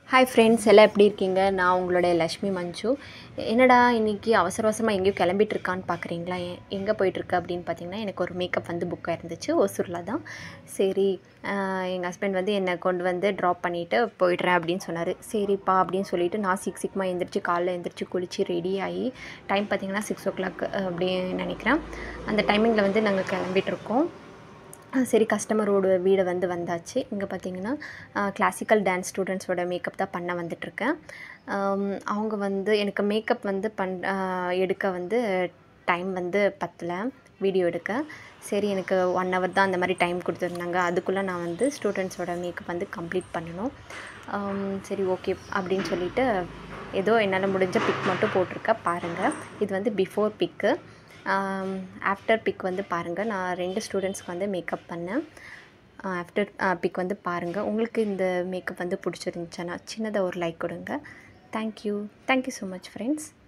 hi friends எல்லாம் எப்படி இருக்கீங்க நான் உங்களுடைய லக்ஷ்மி மஞ்சு என்னடா இன்றைக்கி அவசர அவசரமாக எங்கேயோ கிளம்பிட்டு இருக்கான்னு பார்க்குறீங்களா எங்கே போயிட்டுருக்கு அப்படின்னு பார்த்தீங்கன்னா எனக்கு ஒரு மேக்கப் வந்து புக்காக இருந்துச்சு ஒசூரில் தான் சரி எங்கள் ஹஸ்பண்ட் வந்து என்னை கொண்டு வந்து ட்ராப் பண்ணிவிட்டு போயிடுறேன் அப்படின்னு சொன்னார் சரிப்பா அப்படின்னு சொல்லிட்டு நான் சிக்ஸ் சிக்மா எந்திரிச்சு காலைல எந்திரிச்சு குளித்து ரெடி ஆகி டைம் பார்த்தீங்கன்னா சிக்ஸ் ஓ கிளாக் அப்படின்னு நினைக்கிறேன் அந்த டைமிங்கில் வந்து நாங்கள் கிளம்பிட்டுருக்கோம் சரி கஸ்டமரோட வீடு வந்து வந்தாச்சு இங்கே பார்த்தீங்கன்னா கிளாசிக்கல் டான்ஸ் ஸ்டூடெண்ட்ஸோட மேக்கப் தான் பண்ண வந்துட்டுருக்கேன் அவங்க வந்து எனக்கு மேக்கப் வந்து பண் எடுக்க வந்து டைம் வந்து பத்தலை வீடியோ எடுக்க சரி எனக்கு ஒன் ஹவர் தான் அந்த மாதிரி டைம் கொடுத்துருந்தாங்க அதுக்குள்ளே நான் வந்து ஸ்டூடெண்ட்ஸோட மேக்கப் வந்து கம்ப்ளீட் பண்ணணும் சரி ஓகே அப்படின்னு சொல்லிட்டு ஏதோ என்னால் முடிஞ்ச பிக் மட்டும் போட்டிருக்கேன் பாருங்கள் இது வந்து பிஃபோர் பிக்கு ஆஃப்டர் பிக் வந்து பாருங்கள் நான் ரெண்டு ஸ்டூடெண்ட்ஸ்க்கு வந்து மேக்கப் பண்ணேன் ஆஃப்டர் பிக் வந்து பாருங்கள் உங்களுக்கு இந்த மேக்கப் வந்து பிடிச்சிருந்துச்சுன்னா சின்னதாக ஒரு லைக் கொடுங்க thank you thank you so much friends